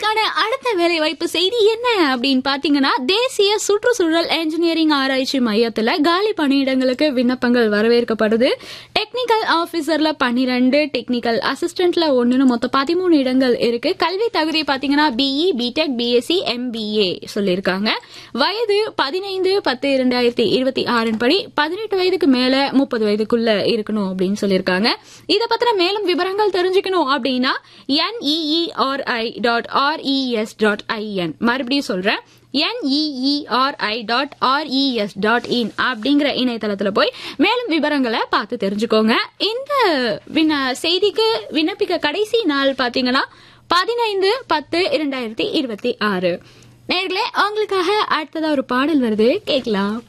இன்னைக்கான அடுத்த வேலை வாய்ப்பு செய்தி என்ன அப்படின்னு பாத்தீங்கன்னா தேசிய சுற்றுச்சூழல் என்ஜினியரிங் ஆராய்ச்சி மையத்துல காலி பணியிடங்களுக்கு விண்ணப்பங்கள் வரவேற்கப்படுது டெக்னிக்கல் ஆபீசர்ல பன்னிரெண்டு டெக்னிக்கல் அசிஸ்டன்ட்ல ஒண்ணுன்னு மொத்தம் பதிமூணு இடங்கள் இருக்கு கல்வி தகுதி பாத்தீங்கன்னா பிஇ பிடெக் பிஎஸ்சி எம்பிஏ சொல்லியிருக்காங்க வயது பதினைந்து பத்து இரண்டாயிரத்தி இருபத்தி ஆறின் படி பதினெட்டு வயதுக்கு மேல முப்பது வயதுக்குள்ள இருக்கணும் அப்படின்னு சொல்லியிருக்காங்க இதை பத்தின மேலும் விவரங்கள் தெரிஞ்சுக்கணும் அப்படின்னா NEERI dot RES dot IN மறுபடியும் சொல்றேன் NEERI dot RES dot in அப்படிங்கிற இணையதளத்துல போய் மேலும் விவரங்களை பார்த்து தெரிஞ்சுக்கோங்க இந்த விண்ண- செய்திக்கு விண்ணப்பிக்க கடைசி நாள் பாத்தீங்கன்னா பதினைந்து பத்து இரண்டாயிரத்தி இருபத்தி ஆறு நேர்களே உங்களுக்காக அடுத்ததா ஒரு பாடல் வருது கேட்கலாம்